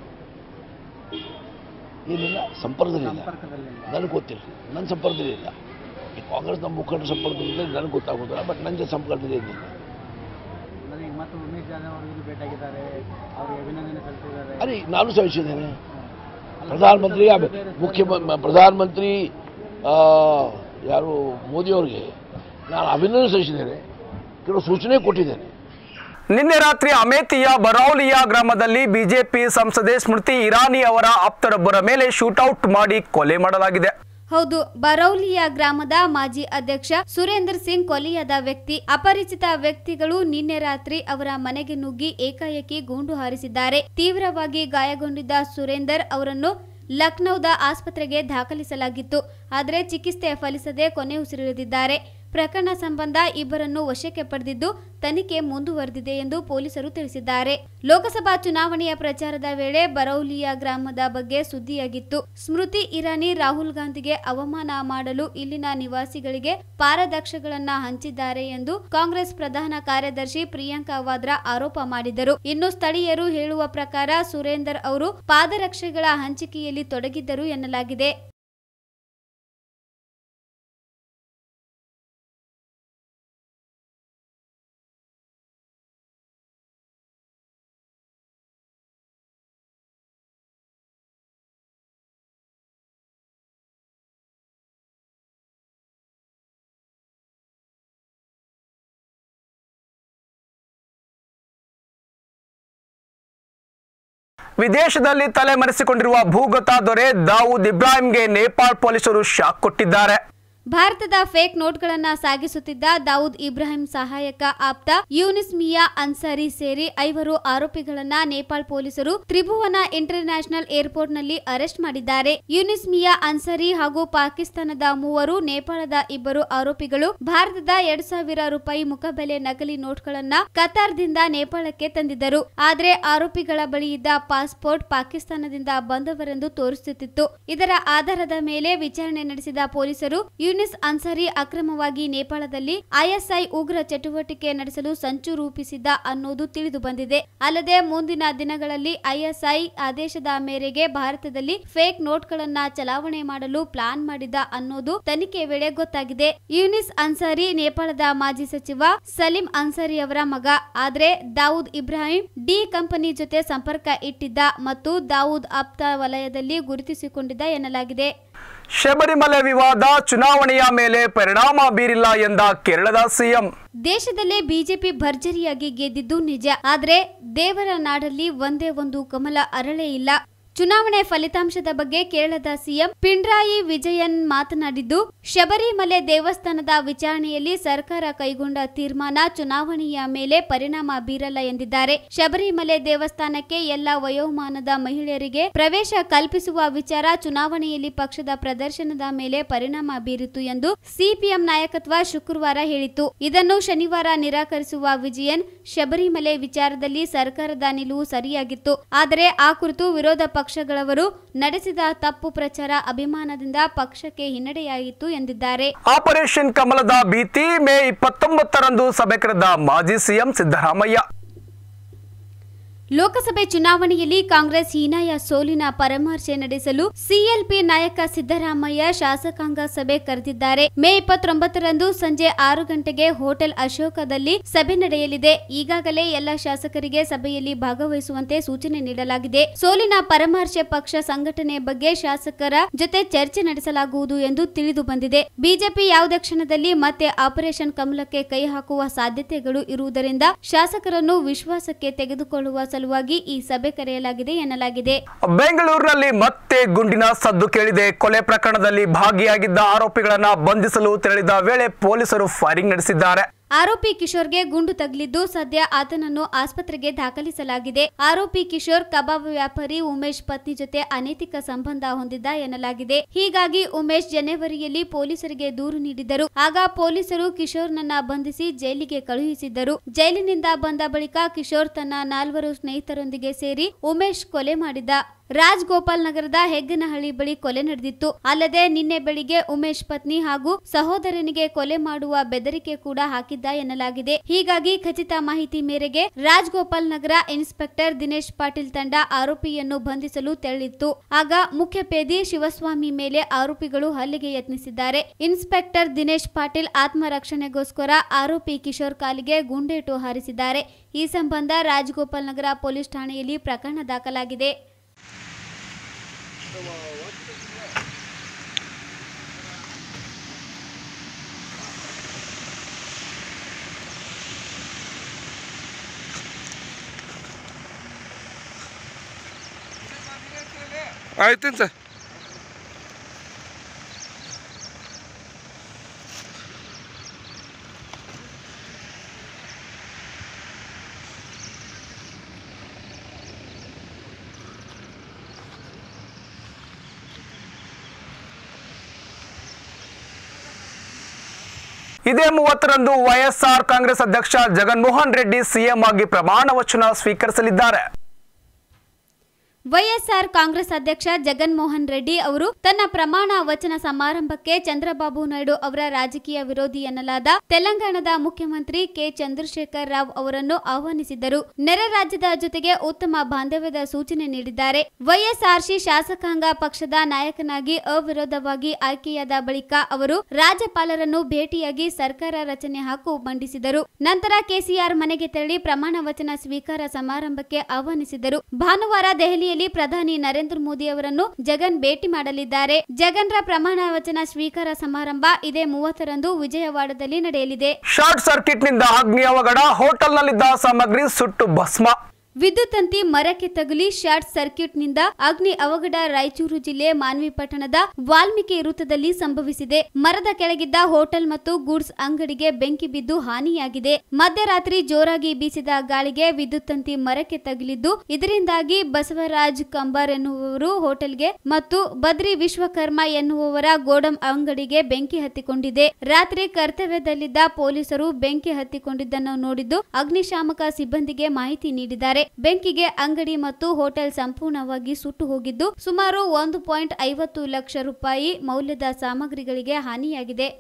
ಏನಿಲ್ಲ ಸಂಪರ್ಕದಲ್ಲಿಲ್ಲ ಸಂಪರ್ಕದಲ್ಲಿಲ್ಲ ನನಗೆ ಗೊತ್ತಿಲ್ಲ ನನ್ನ ಸಂಪರ್ಕದಲ್ಲಿಲ್ಲ ಈ ಕಾಂಗ್ರೆಸ್ ನಮ್ಮ ಮುಖಂಡರ ಸಂಪರ್ಕದಲ್ಲಿ ನನಗೆ ಗೊತ್ತಾಗೋದಿಲ್ಲ ಬಟ್ ನನ್ನ ಜೊತೆ ಸಂಪರ್ಕದಲ್ಲಿ ಏನಿಲ್ಲ ಅಂದರೆ ಈಗ ಮತ್ತು ಉಮೇಶ್ ಜಾಧವ್ ಅವರು ಇಲ್ಲಿ ಭೇಟಿಯಾಗಿದ್ದಾರೆ ಅವರಿಗೆ ಅಭಿನಂದನೆ ಸಲ್ಲಿಸಿದ್ದಾರೆ ಅರೆ ನಾನು ಸಲ್ಲಿಸಿದ್ದೇನೆ ಪ್ರಧಾನಮಂತ್ರಿ ಆಗ- ಮುಖ್ಯ ಪ್ರಧಾನಮಂತ್ರಿ ಆ, ಯಾರು ಮೋದಿಯವರಿಗೆ ನಾನು ಅಭಿನಂದನೆ ಸಲ್ಲಿಸಿದ್ದೇನೆ ಕೆಲವು ಸೂಚನೆ ಕೊಟ್ಟಿದ್ದೇನೆ ನಿನ್ನೆ ರಾತ್ರಿ ಅಮೇಥಿಯ ಬರೌಲಿಯ ಗ್ರಾಮದಲ್ಲಿ ಬಿಜೆಪಿ ಸಂಸದೆ ಸ್ಮೃತಿ ಇರಾನಿ ಅವರ ಆಪ್ತರೊಬ್ಬರ ಮೇಲೆ ಶೂಟೌಟ್ ಮಾಡಿ ಕೊಲೆ ಮಾಡಲಾಗಿದೆ ಹೌದು ಬರೌಲಿಯ ಗ್ರಾಮದ ಮಾಜಿ ಅಧ್ಯಕ್ಷ ಸುರೇಂದರ್ ಸಿಂಗ್ ಕೊಲೆಯಾದ ವ್ಯಕ್ತಿ ಅಪರಿಚಿತ ವ್ಯಕ್ತಿಗಳು ನಿನ್ನೆ ರಾತ್ರಿ ಅವರ ಮನೆಗೆ ನುಗ್ಗಿ ಏಕಾಏಕಿ ಗುಂಡು ಹಾರಿಸಿದ್ದಾರೆ ತೀವ್ರವಾಗಿ ಗಾಯಗೊಂಡಿದ್ದ ಸುರೇಂದರ್ ಅವರನ್ನು ಲಕ್ನೌದ ಆಸ್ಪತ್ರೆಗೆ ದಾಖಲಿಸಲಾಗಿತ್ತು ಆದರೆ ಚಿಕಿತ್ಸೆ ಫಲಿಸದೆ ಕೊನೆ ಉಸಿರೆಳೆದಿದ್ದಾರೆ ಪ್ರಕರಣ ಸಂಬಂಧ ಇಬ್ಬರನ್ನು ವಶಕ್ಕೆ ಪಡೆದಿದ್ದು ತನಿಖೆ ಮುಂದುವರೆದಿದೆ ಎಂದು ಪೊಲೀಸರು ತಿಳಿಸಿದ್ದಾರೆ ಲೋಕಸಭಾ ಚುನಾವಣೆಯ ಪ್ರಚಾರದ ವೇಳೆ ಬರೌಲಿಯ ಗ್ರಾಮದ ಬಗ್ಗೆ ಸುದ್ದಿಯಾಗಿತ್ತು ಸ್ಮೃತಿ ಇರಾನಿ ರಾಹುಲ್ ಗಾಂಧಿಗೆ ಅವಮಾನ ಮಾಡಲು ಇಲ್ಲಿನ ನಿವಾಸಿಗಳಿಗೆ ಪಾರದಕ್ಷಗಳನ್ನ ಹಂಚಿದ್ದಾರೆ ಎಂದು ಕಾಂಗ್ರೆಸ್ ಪ್ರಧಾನ ಕಾರ್ಯದರ್ಶಿ ಪ್ರಿಯಾಂಕಾ ವಾದ್ರಾ ಆರೋಪ ಮಾಡಿದರು ಇನ್ನು ಸ್ಥಳೀಯರು ಹೇಳುವ ಪ್ರಕಾರ ಸುರೇಂದರ್ ಅವರು ಪಾದರಕ್ಷೆಗಳ ಹಂಚಿಕೆಯಲ್ಲಿ ತೊಡಗಿದ್ದರು ಎನ್ನಲಾಗಿದೆ ವಿದೇಶದಲ್ಲಿ ತಲೆಮರೆಸಿಕೊಂಡಿರುವ ಭೂಗತ ದೊರೆ ದಾವೂದ್ ಇಬ್ರಾಹಿಂಗೆ ನೇಪಾಳ ಪೊಲೀಸರು ಶಾಕ್ ಕೊಟ್ಟಿದ್ದಾರೆ ಭಾರತದ ಫೇಕ್ ನೋಟ್ಗಳನ್ನ ಸಾಗಿಸುತ್ತಿದ್ದ ದಾವೂದ್ ಇಬ್ರಾಹಿಂ ಸಹಾಯಕ ಆಪ್ತ ಯೂನಿಸ್ ಮಿಯಾ ಅನ್ಸಾರಿ ಸೇರಿ ಐವರು ಆರೋಪಿಗಳನ್ನ ನೇಪಾಳ ಪೊಲೀಸರು ತ್ರಿಭುವನ ಇಂಟರ್ ನ್ಯಾಷನಲ್ ಏರ್ಪೋರ್ಟ್ನಲ್ಲಿ ಅರೆಸ್ಟ್ ಮಾಡಿದ್ದಾರೆ ಯೂನಿಸ್ ಮಿಯಾ ಅನ್ಸಾರಿ ಹಾಗೂ ಪಾಕಿಸ್ತಾನದ ಮೂವರು ನೇಪಾಳದ ಇಬ್ಬರು ಆರೋಪಿಗಳು ಭಾರತದ ಎರಡ್ ಸಾವಿರ ರೂಪಾಯಿ ಮುಖಬೆಲೆ ನಕಲಿ ನೋಟ್ಗಳನ್ನ ಕತಾರ್ದಿಂದ ನೇಪಾಳಕ್ಕೆ ತಂದಿದ್ದರು ಆದರೆ ಆರೋಪಿಗಳ ಬಳಿ ಇದ್ದ ಪಾಸ್ಪೋರ್ಟ್ ಪಾಕಿಸ್ತಾನದಿಂದ ಬಂದವರೆಂದು ತೋರಿಸುತ್ತಿತ್ತು ಇದರ ಆಧಾರದ ಮೇಲೆ ವಿಚಾರಣೆ ನಡೆಸಿದ ಪೊಲೀಸರು ಯೂನಿಸ್ ಅನ್ಸಾರಿ ಅಕ್ರಮವಾಗಿ ನೇಪಾಳದಲ್ಲಿ ಐಎಸ್ಐ ಉಗ್ರ ಚಟುವಟಿಕೆ ನಡೆಸಲು ಸಂಚು ರೂಪಿಸಿದ್ದ ಅನ್ನೋದು ತಿಳಿದು ಬಂದಿದೆ ಅಲ್ಲದೆ ಮುಂದಿನ ದಿನಗಳಲ್ಲಿ ಐಎಸ್ಐ ಆದೇಶದ ಮೇರೆಗೆ ಭಾರತದಲ್ಲಿ ಫೇಕ್ ನೋಟ್ಗಳನ್ನ ಚಲಾವಣೆ ಮಾಡಲು ಪ್ಲಾನ್ ಮಾಡಿದ ಅನ್ನೋದು ತನಿಖೆ ವೇಳೆ ಗೊತ್ತಾಗಿದೆ ಯೂನಿಸ್ ಅನ್ಸಾರಿ ನೇಪಾಳದ ಮಾಜಿ ಸಚಿವ ಸಲೀಂ ಅನ್ಸಾರಿ ಅವರ ಮಗ ಆದ್ರೆ ದಾವೂದ್ ಇಬ್ರಾಹಿಂ ಡಿ ಕಂಪನಿ ಜೊತೆ ಸಂಪರ್ಕ ಇಟ್ಟಿದ್ದ ಮತ್ತು ದಾವೂದ್ ಆಪ್ತ ವಲಯದಲ್ಲಿ ಗುರುತಿಸಿಕೊಂಡಿದ್ದ ಎನ್ನಲಾಗಿದೆ ಶಬರಿಮಲೆ ವಿವಾದ ಚುನಾವಣೆಯ ಮೇಲೆ ಪರಿಣಾಮ ಬೀರಿಲ್ಲ ಎಂದ ಕೇರಳದ ಸಿಎಂ ದೇಶದಲ್ಲೇ ಬಿಜೆಪಿ ಭರ್ಜರಿಯಾಗಿ ಗೆದ್ದಿದ್ದು ನಿಜ ಆದ್ರೆ ದೇವರ ನಾಡಲ್ಲಿ ಒಂದೇ ಒಂದು ಕಮಲ ಅರಳೇ ಇಲ್ಲ ಚುನಾವಣೆ ಫಲಿತಾಂಶದ ಬಗ್ಗೆ ಕೇರಳದ ಸಿಎಂ ಪಿಣರಾಯಿ ವಿಜಯನ್ ಮಾತನಾಡಿದ್ದು ಶಬರಿಮಲೆ ದೇವಸ್ಥಾನದ ವಿಚಾರಣೆಯಲ್ಲಿ ಸರ್ಕಾರ ಕೈಗೊಂಡ ತೀರ್ಮಾನ ಚುನಾವಣೆಯ ಮೇಲೆ ಪರಿಣಾಮ ಬೀರಲ್ಲ ಎಂದಿದ್ದಾರೆ ಶಬರಿಮಲೆ ದೇವಸ್ಥಾನಕ್ಕೆ ಎಲ್ಲ ವಯೋಮಾನದ ಮಹಿಳೆಯರಿಗೆ ಪ್ರವೇಶ ಕಲ್ಪಿಸುವ ವಿಚಾರ ಚುನಾವಣೆಯಲ್ಲಿ ಪಕ್ಷದ ಪ್ರದರ್ಶನದ ಮೇಲೆ ಪರಿಣಾಮ ಬೀರಿತು ಎಂದು ಸಿಪಿಎಂ ನಾಯಕತ್ವ ಶುಕ್ರವಾರ ಹೇಳಿತ್ತು ಇದನ್ನು ಶನಿವಾರ ನಿರಾಕರಿಸುವ ವಿಜಯನ್ ಶಬರಿಮಲೆ ವಿಚಾರದಲ್ಲಿ ಸರ್ಕಾರದ ನಿಲುವು ಸರಿಯಾಗಿತ್ತು ಆದರೆ ಆ ಕುರಿತು ವಿರೋಧ ಪಕ್ಷಗಳವರು ನಡೆಸಿದ ತಪ್ಪು ಪ್ರಚಾರ ಅಭಿಮಾನದಿಂದ ಪಕ್ಷಕ್ಕೆ ಹಿನ್ನಡೆಯಾಯಿತು ಎಂದಿದ್ದಾರೆ ಆಪರೇಷನ್ ಕಮಲದ ಭೀತಿ ಮೇ ಇಪ್ಪತ್ತೊಂಬತ್ತರಂದು ಸಭೆ ಕರೆದ ಮಾಜಿ ಸಿಎಂ ಸಿದ್ದರಾಮಯ್ಯ ಲೋಕಸಭೆ ಚುನಾವಣೆಯಲ್ಲಿ ಕಾಂಗ್ರೆಸ್ ಹೀನಾಯ ಸೋಲಿನ ಪರಾಮರ್ಶೆ ನಡೆಸಲು ಸಿಎಲ್ಪಿ ನಾಯಕ ಸಿದ್ದರಾಮಯ್ಯ ಶಾಸಕಾಂಗ ಸಭೆ ಕರೆದಿದ್ದಾರೆ ಮೇ ಇಪ್ಪತ್ತೊಂಬತ್ತರಂದು ಸಂಜೆ ಆರು ಗಂಟೆಗೆ ಹೋಟೆಲ್ ಅಶೋಕದಲ್ಲಿ ಸಭೆ ನಡೆಯಲಿದೆ ಈಗಾಗಲೇ ಎಲ್ಲ ಶಾಸಕರಿಗೆ ಸಭೆಯಲ್ಲಿ ಭಾಗವಹಿಸುವಂತೆ ಸೂಚನೆ ನೀಡಲಾಗಿದೆ ಸೋಲಿನ ಪರಾಮರ್ಶೆ ಪಕ್ಷ ಸಂಘಟನೆ ಬಗ್ಗೆ ಶಾಸಕರ ಜೊತೆ ಚರ್ಚೆ ನಡೆಸಲಾಗುವುದು ಎಂದು ತಿಳಿದು ಬಂದಿದೆ ಬಿಜೆಪಿ ಯಾವುದೇ ಕ್ಷಣದಲ್ಲಿ ಮತ್ತೆ ಆಪರೇಷನ್ ಕಮಲಕ್ಕೆ ಕೈ ಹಾಕುವ ಸಾಧ್ಯತೆಗಳು ಇರುವುದರಿಂದ ಶಾಸಕರನ್ನು ವಿಶ್ವಾಸಕ್ಕೆ ತೆಗೆದುಕೊಳ್ಳುವ ಸಲುವಾಗಿ ಈ ಸಭೆ ಕರೆಯಲಾಗಿದೆ ಎನ್ನಲಾಗಿದೆ ಬೆಂಗಳೂರಿನಲ್ಲಿ ಮತ್ತೆ ಗುಂಡಿನ ಸದ್ದು ಕೇಳಿದೆ ಕೊಲೆ ಪ್ರಕರಣದಲ್ಲಿ ಭಾಗಿಯಾಗಿದ್ದ ಆರೋಪಿಗಳನ್ನ ಬಂಧಿಸಲು ತೆರಳಿದ ವೇಳೆ ಪೊಲೀಸರು ಫೈರಿಂಗ್ ನಡೆಸಿದ್ದಾರೆ ಆರೋಪಿ ಕಿಶೋರ್ಗೆ ಗುಂಡು ತಗುಲಿದ್ದು ಸದ್ಯ ಆತನನ್ನು ಆಸ್ಪತ್ರೆಗೆ ದಾಖಲಿಸಲಾಗಿದೆ ಆರೋಪಿ ಕಿಶೋರ್ ಕಬಾಬ್ ವ್ಯಾಪಾರಿ ಉಮೇಶ್ ಪತ್ನಿ ಜೊತೆ ಅನೈತಿಕ ಸಂಬಂಧ ಹೊಂದಿದ್ದ ಎನ್ನಲಾಗಿದೆ ಹೀಗಾಗಿ ಉಮೇಶ್ ಜನವರಿಯಲ್ಲಿ ಪೊಲೀಸರಿಗೆ ದೂರು ನೀಡಿದ್ದರು ಆಗ ಪೊಲೀಸರು ಕಿಶೋರ್ನನ್ನ ಬಂಧಿಸಿ ಜೈಲಿಗೆ ಕಳುಹಿಸಿದ್ದರು ಜೈಲಿನಿಂದ ಬಂದ ಬಳಿಕ ಕಿಶೋರ್ ತನ್ನ ನಾಲ್ವರು ಸ್ನೇಹಿತರೊಂದಿಗೆ ಸೇರಿ ಉಮೇಶ್ ಕೊಲೆ ಮಾಡಿದ್ದ ರಾಜ್ ಗೋಪಾಲ್ ನಗರದ ಹೆಗ್ಗನಹಳ್ಳಿ ಬಳಿ ಕೊಲೆ ನಡೆದಿತ್ತು ಅಲ್ಲದೆ ನಿನ್ನೆ ಬೆಳಿಗ್ಗೆ ಉಮೇಶ್ ಪತ್ನಿ ಹಾಗೂ ಸಹೋದರನಿಗೆ ಕೊಲೆ ಮಾಡುವ ಬೆದರಿಕೆ ಕೂಡ ಹಾಕಿದ್ದ ಎನ್ನಲಾಗಿದೆ ಹೀಗಾಗಿ ಖಚಿತ ಮಾಹಿತಿ ಮೇರೆಗೆ ರಾಜ್ ಗೋಪಾಲ್ ನಗರ ಇನ್ಸ್ಪೆಕ್ಟರ್ ದಿನೇಶ್ ಪಾಟೀಲ್ ತಂಡ ಆರೋಪಿಯನ್ನು ಬಂಧಿಸಲು ತೆರಳಿತ್ತು ಆಗ ಮುಖ್ಯ ಪೇದಿ ಶಿವಸ್ವಾಮಿ ಮೇಲೆ ಆರೋಪಿಗಳು ಹಲ್ಲೆಗೆ ಯತ್ನಿಸಿದ್ದಾರೆ ಇನ್ಸ್ಪೆಕ್ಟರ್ ದಿನೇಶ್ ಪಾಟೀಲ್ ಆತ್ಮರಕ್ಷಣೆಗೋಸ್ಕರ ಆರೋಪಿ ಕಿಶೋರ್ ಕಾಲಿಗೆ ಗುಂಡೇಟು ಹಾರಿಸಿದ್ದಾರೆ ಈ ಸಂಬಂಧ ರಾಜಗೋಪಾಲ್ ನಗರ ಪೊಲೀಸ್ ಠಾಣೆಯಲ್ಲಿ ಪ್ರಕರಣ ದಾಖಲಾಗಿದೆ ಆಯ್ತು ಸರ್ ಇದೇ ಮೂವತ್ತರಂದು ವೈಎಸ್ಆರ್ ಕಾಂಗ್ರೆಸ್ ಅಧ್ಯಕ್ಷ ಜಗನ್ಮೋಹನ್ ರೆಡ್ಡಿ ಸಿಎಂ ಆಗಿ ಪ್ರಮಾಣ ವಚನ ಸ್ವೀಕರಿಸಲಿದ್ದಾರೆ ವೈಎಸ್ಆರ್ ಕಾಂಗ್ರೆಸ್ ಅಧ್ಯಕ್ಷ ಜಗನ್ಮೋಹನ್ ರೆಡ್ಡಿ ಅವರು ತನ್ನ ಪ್ರಮಾಣ ವಚನ ಸಮಾರಂಭಕ್ಕೆ ಚಂದ್ರಬಾಬು ನಾಯ್ಡು ಅವರ ರಾಜಕೀಯ ವಿರೋಧಿ ಎನ್ನಲಾದ ತೆಲಂಗಾಣದ ಮುಖ್ಯಮಂತ್ರಿ ಕೆ ಚಂದ್ರಶೇಖರ್ ರಾವ್ ಅವರನ್ನು ಆಹ್ವಾನಿಸಿದ್ದರು ನೆರೆ ರಾಜ್ಯದ ಜೊತೆಗೆ ಉತ್ತಮ ಬಾಂಧವ್ಯದ ಸೂಚನೆ ನೀಡಿದ್ದಾರೆ ವೈಎಸ್ಆರ್ಸಿ ಶಾಸಕಾಂಗ ಪಕ್ಷದ ನಾಯಕನಾಗಿ ಅವಿರೋಧವಾಗಿ ಆಯ್ಕೆಯಾದ ಬಳಿಕ ಅವರು ರಾಜ್ಯಪಾಲರನ್ನು ಭೇಟಿಯಾಗಿ ಸರ್ಕಾರ ರಚನೆ ಹಾಕು ಮಂಡಿಸಿದರು ನಂತರ ಕೆಸಿಆರ್ ಮನೆಗೆ ತೆರಳಿ ಪ್ರಮಾಣ ವಚನ ಸ್ವೀಕಾರ ಸಮಾರಂಭಕ್ಕೆ ಆಹ್ವಾನಿಸಿದರು ಭಾನುವಾರ ದೆಹಲಿಯಲ್ಲಿ ಪ್ರಧಾನಿ ನರೇಂದ್ರ ಮೋದಿ ಅವರನ್ನು ಜಗನ್ ಭೇಟಿ ಮಾಡಲಿದ್ದಾರೆ ಜಗನ್ರ ಪ್ರಮಾಣ ವಚನ ಸ್ವೀಕಾರ ಸಮಾರಂಭ ಇದೇ ಮೂವತ್ತರಂದು ವಿಜಯವಾಡದಲ್ಲಿ ನಡೆಯಲಿದೆ ಶಾರ್ಟ್ ಸರ್ಕ್ಯೂಟ್ನಿಂದ ಅಗ್ನಿ ಅವಘಡ ಹೋಟೆಲ್ನಲ್ಲಿದ್ದ ಸಾಮಗ್ರಿ ಸುಟ್ಟು ಭಸ್ಮ ವಿದ್ಯುತ್ ತಂತಿ ಮರಕ್ಕೆ ತಗುಲಿ ಶಾರ್ಟ್ ಸರ್ಕ್ಯೂಟ್ನಿಂದ ಅಗ್ನಿ ಅವಘಡ ರಾಯಚೂರು ಜಿಲ್ಲೆ ಮಾನ್ವಿ ಪಟ್ಟಣದ ವಾಲ್ಮೀಕಿ ವೃತ್ತದಲ್ಲಿ ಸಂಭವಿಸಿದೆ ಮರದ ಕೆಳಗಿದ್ದ ಹೋಟೆಲ್ ಮತ್ತು ಗೂಡ್ಸ್ ಅಂಗಡಿಗೆ ಬೆಂಕಿ ಬಿದ್ದು ಹಾನಿಯಾಗಿದೆ ಮಧ್ಯರಾತ್ರಿ ಜೋರಾಗಿ ಬೀಸಿದ ಗಾಳಿಗೆ ವಿದ್ಯುತ್ ತಂತಿ ಮರಕ್ಕೆ ತಗುಲಿದ್ದು ಇದರಿಂದಾಗಿ ಬಸವರಾಜ್ ಕಂಬಾರ್ ಎನ್ನುವವರು ಹೋಟೆಲ್ಗೆ ಮತ್ತು ಬದ್ರಿ ವಿಶ್ವಕರ್ಮ ಎನ್ನುವವರ ಗೋಡಂ ಅಂಗಡಿಗೆ ಬೆಂಕಿ ಹತ್ತಿಕೊಂಡಿದೆ ರಾತ್ರಿ ಕರ್ತವ್ಯದಲ್ಲಿದ್ದ ಪೊಲೀಸರು ಬೆಂಕಿ ಹತ್ತಿಕೊಂಡಿದ್ದನ್ನು ನೋಡಿದ್ದು ಅಗ್ನಿಶಾಮಕ ಸಿಬ್ಬಂದಿಗೆ ಮಾಹಿತಿ ನೀಡಿದ್ದಾರೆ ಬೆಂಕಿಗೆ ಅಂಗಡಿ ಮತ್ತು ಹೋಟೆಲ್ ಸಂಪೂರ್ಣವಾಗಿ ಸುಟ್ಟು ಹೋಗಿದ್ದು ಸುಮಾರು ಒಂದು ಪಾಯಿಂಟ್ ಐವತ್ತು ಲಕ್ಷ ರೂಪಾಯಿ ಮೌಲ್ಯದ ಸಾಮಗ್ರಿಗಳಿಗೆ ಹಾನಿಯಾಗಿದೆ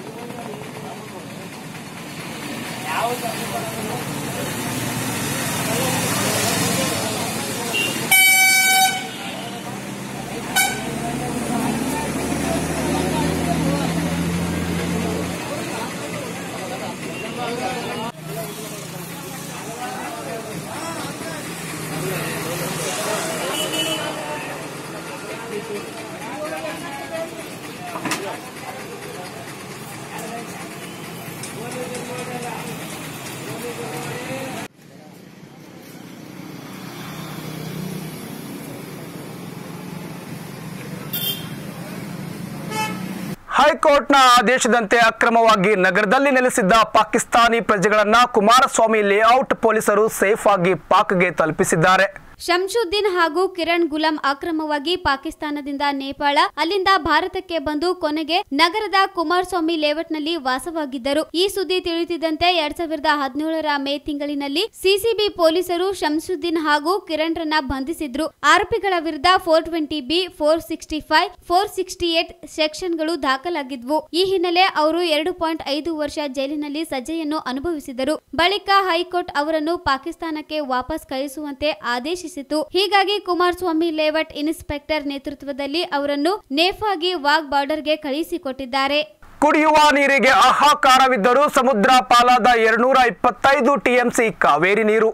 ಹೈಕೋರ್ಟ್ನ ಆದೇಶದಂತೆ ಅಕ್ರಮವಾಗಿ ನಗರದಲ್ಲಿ ನೆಲೆಸಿದ್ದ ಪಾಕಿಸ್ತಾನಿ ಪ್ರಜೆಗಳನ್ನ ಕುಮಾರಸ್ವಾಮಿ ಲೇಔಟ್ ಪೊಲೀಸರು ಸೇಫ್ ಆಗಿ ಪಾಕ್ಗೆ ತಲುಪಿಸಿದ್ದಾರೆ ಶಂಶುದ್ದೀನ್ ಹಾಗೂ ಕಿರಣ್ ಗುಲಾಂ ಅಕ್ರಮವಾಗಿ ಪಾಕಿಸ್ತಾನದಿಂದ ನೇಪಾಳ ಅಲ್ಲಿಂದ ಭಾರತಕ್ಕೆ ಬಂದು ಕೊನೆಗೆ ನಗರದ ಕುಮಾರಸ್ವಾಮಿ ಲೇಔಟ್ನಲ್ಲಿ ವಾಸವಾಗಿದ್ದರು ಈ ಸುದ್ದಿ ತಿಳಿಯುತ್ತಿದ್ದಂತೆ ಎರಡ್ ಸಾವಿರದ ಹದಿನೇಳರ ಮೇ ತಿಂಗಳಿನಲ್ಲಿ ಸಿಸಿಬಿ ಪೊಲೀಸರು ಶಂಶುದ್ದೀನ್ ಹಾಗೂ ಕಿರಣ್ ರನ್ನ ಬಂಧಿಸಿದ್ರು ಆರೋಪಿಗಳ ವಿರುದ್ಧ four twenty B four sixty five four sixty eight ಸೆಕ್ಷನ್ಗಳು ದಾಖಲಾಗಿದ್ವು ಈ ಹಿನ್ನೆಲೆ ಅವರು ಎರಡು ಪಾಯಿಂಟ್ ಐದು ವರ್ಷ ಜೈಲಿನಲ್ಲಿ ಸಜ್ಜೆಯನ್ನು ಅನುಭವಿಸಿದರು ಬಳಿಕ ಹೈಕೋರ್ಟ್ ಅವರನ್ನು ಪಾಕಿಸ್ತಾನಕ್ಕೆ ವಾಪಸ್ ಕಳಿಸುವಂತೆ ಆದೇಶಿಸಿತು ಹೀಗಾಗಿ ಕುಮಾರಸ್ವಾಮಿ ಲೇಔಟ್ ಇನ್ಸ್ಪೆಕ್ಟರ್ ನೇತೃತ್ವದಲ್ಲಿ ಅವರನ್ನು ನೇಫಾಗಿ ವಾಗ್ ಬಾರ್ಡರ್ಗೆ ಕಳುಹಿಸಿಕೊಟ್ಟಿದ್ದಾರೆ ಕುಡಿಯುವ ನೀರಿಗೆ ಹಾಹಾಕಾರವಿದ್ದರೂ ಸಮುದ್ರ ಪಾಲಾದ ಎರಡ್ನೂರ ಇಪ್ಪತ್ತೈದು ಟಿಎಂಸಿ ಕಾವೇರಿ ನೀರು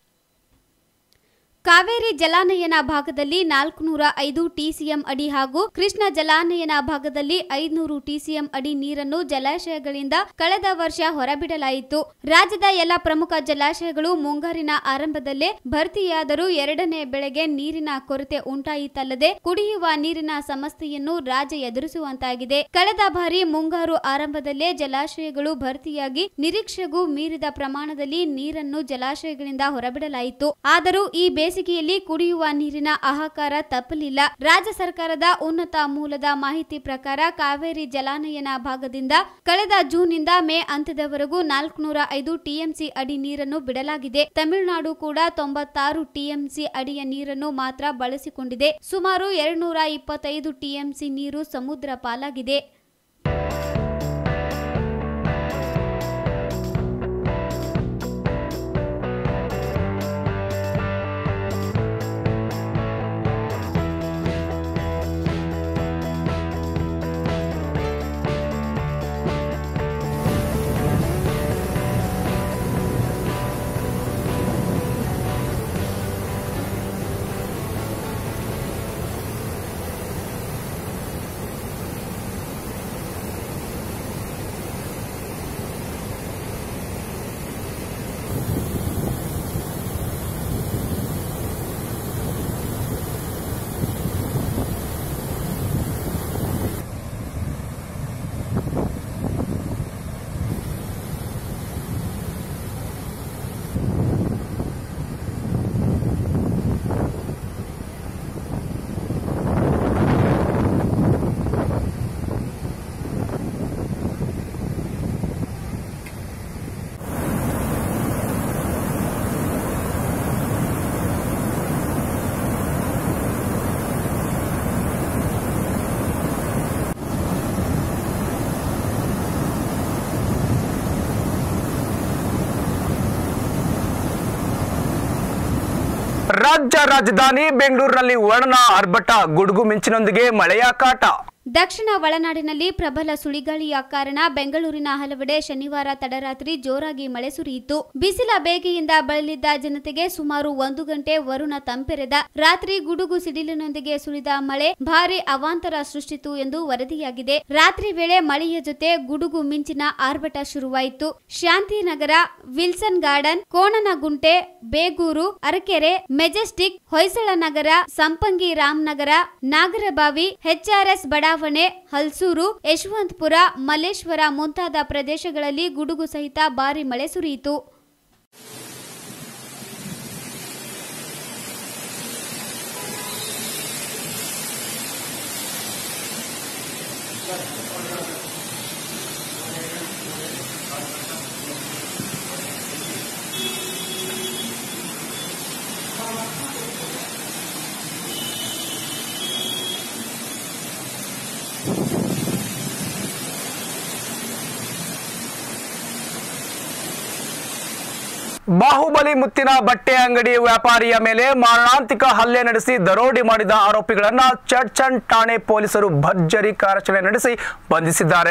ಕಾವೇರಿ ಜಲಾನಯನ ಭಾಗದಲ್ಲಿ ನಾಲ್ಕುನೂರ ಐದು ಟಿಸಿಎಂ ಅಡಿ ಹಾಗೂ ಕೃಷ್ಣ ಜಲಾನಯನ ಭಾಗದಲ್ಲಿ ಐದುನೂರು ಟಿಸಿಎಂ ಅಡಿ ನೀರನ್ನು ಜಲಾಶಯಗಳಿಂದ ಕಳೆದ ವರ್ಷ ಹೊರಬಿಡಲಾಯಿತು ರಾಜ್ಯದ ಎಲ್ಲ ಪ್ರಮುಖ ಜಲಾಶಯಗಳು ಮುಂಗಾರಿನ ಆರಂಭದಲ್ಲೇ ಭರ್ತಿಯಾದರೂ ಎರಡನೇ ಬೆಳೆಗೆ ನೀರಿನ ಕೊರತೆ ಉಂಟಾಯಿತಲ್ಲದೆ ಕುಡಿಯುವ ನೀರಿನ ಸಮಸ್ಯೆಯನ್ನು ರಾಜ್ಯ ಎದುರಿಸುವಂತಾಗಿದೆ ಕಳೆದ ಬಾರಿ ಮುಂಗಾರು ಆರಂಭದಲ್ಲೇ ಜಲಾಶಯಗಳು ಭರ್ತಿಯಾಗಿ ನಿರೀಕ್ಷೆಗೂ ಮೀರಿದ ಪ್ರಮಾಣದಲ್ಲಿ ನೀರನ್ನು ಜಲಾಶಯಗಳಿಂದ ಹೊರಬಿಡಲಾಯಿತು ಆದರೂ ಈ ಬೇಸಿಗೆಯಲ್ಲಿ ಕುಡಿಯುವ ನೀರಿನ ಹಾಹಾಕಾರ ತಪ್ಪಲಿಲ್ಲ ರಾಜ್ಯ ಸರ್ಕಾರದ ಉನ್ನತ ಮೂಲದ ಮಾಹಿತಿ ಪ್ರಕಾರ ಕಾವೇರಿ ಜಲಾನಯನ ಭಾಗದಿಂದ ಕಳೆದ ಜೂನ್ನಿಂದ ಮೇ ಅಂತ್ಯದವರೆಗೂ ನಾಲ್ಕುನೂರ ಐದು ಟಿಎಂಸಿ ಅಡಿ ನೀರನ್ನು ಬಿಡಲಾಗಿದೆ ತಮಿಳುನಾಡು ಕೂಡ ತೊಂಬತ್ತಾರು ಟಿಎಂಸಿ ಅಡಿಯ ನೀರನ್ನು ಮಾತ್ರ ಬಳಸಿಕೊಂಡಿದೆ ಸುಮಾರು ಎರಡ್ನೂರ ಇಪ್ಪತ್ತೈದು ಟಿಎಂಸಿ ನೀರು ಸಮುದ್ರ ಪಾಲಾಗಿದೆ ರಾಜ್ಯ ರಾಜಧಾನಿ ಬೆಂಗಳೂರಿನಲ್ಲಿ ವರ್ಣ ಆರ್ಭಟ ಗುಡುಗು ಮಿಂಚಿನೊಂದಿಗೆ ಮಳೆಯ ಕಾಟ ದಕ್ಷಿಣ ಒಳನಾಡಿನಲ್ಲಿ ಪ್ರಬಲ ಸುಳಿಗಾಳಿಯ ಕಾರಣ ಬೆಂಗಳೂರಿನ ಹಲವೆಡೆ ಶನಿವಾರ ತಡರಾತ್ರಿ ಜೋರಾಗಿ ಮಳೆ ಸುರಿಯಿತು ಬಿಸಿಲ ಬೇಗೆಯಿಂದ ಬಳಲಿದ್ದ ಜನತೆಗೆ ಸುಮಾರು ಒಂದು ಗಂಟೆ ವರುಣ ತಂಪೆರೆದ ರಾತ್ರಿ ಗುಡುಗು ಸಿಡಿಲಿನೊಂದಿಗೆ ಸುರಿದ ಮಳೆ ಭಾರಿ ಅವಾಂತರ ಸೃಷ್ಟಿತು ಎಂದು ವರದಿಯಾಗಿದೆ ರಾತ್ರಿ ವೇಳೆ ಮಳೆಯ ಜೊತೆ ಗುಡುಗು ಮಿಂಚಿನ ಆರ್ಭಟ ಶುರುವಾಯಿತು Shantinagar Wilson Garden Konanakunte Begur Arakere Majestic Hoysala Nagar Sampangi Ramanagar Nagarbhavi HRS ಬಡಾವಣೆ ಹಲ್ಸೂರು ಯಶವಂತಪುರ ಮಲ್ಲೇಶ್ವರ ಮುಂತಾದ ಪ್ರದೇಶಗಳಲ್ಲಿ ಗುಡುಗು ಸಹಿತ ಭಾರಿ ಮಳೆ ಸುರಿಯಿತು ಬಾಹುಬಲಿ ಮುತ್ತಿನ ಬಟ್ಟೆ ಅಂಗಡಿ ವ್ಯಾಪಾರಿಯ ಮೇಲೆ ಮಾರಣಾಂತಿಕ ಹಲ್ಲೆ ನಡೆಸಿ ದರೋಡೆ ಮಾಡಿದ ಆರೋಪಿಗಳನ್ನ ಚಡ್ಚಣ್ ಠಾಣೆ ಪೊಲೀಸರು ಭರ್ಜರಿ ಕಾರ್ಯಾಚರಣೆ ನಡೆಸಿ ಬಂಧಿಸಿದ್ದಾರೆ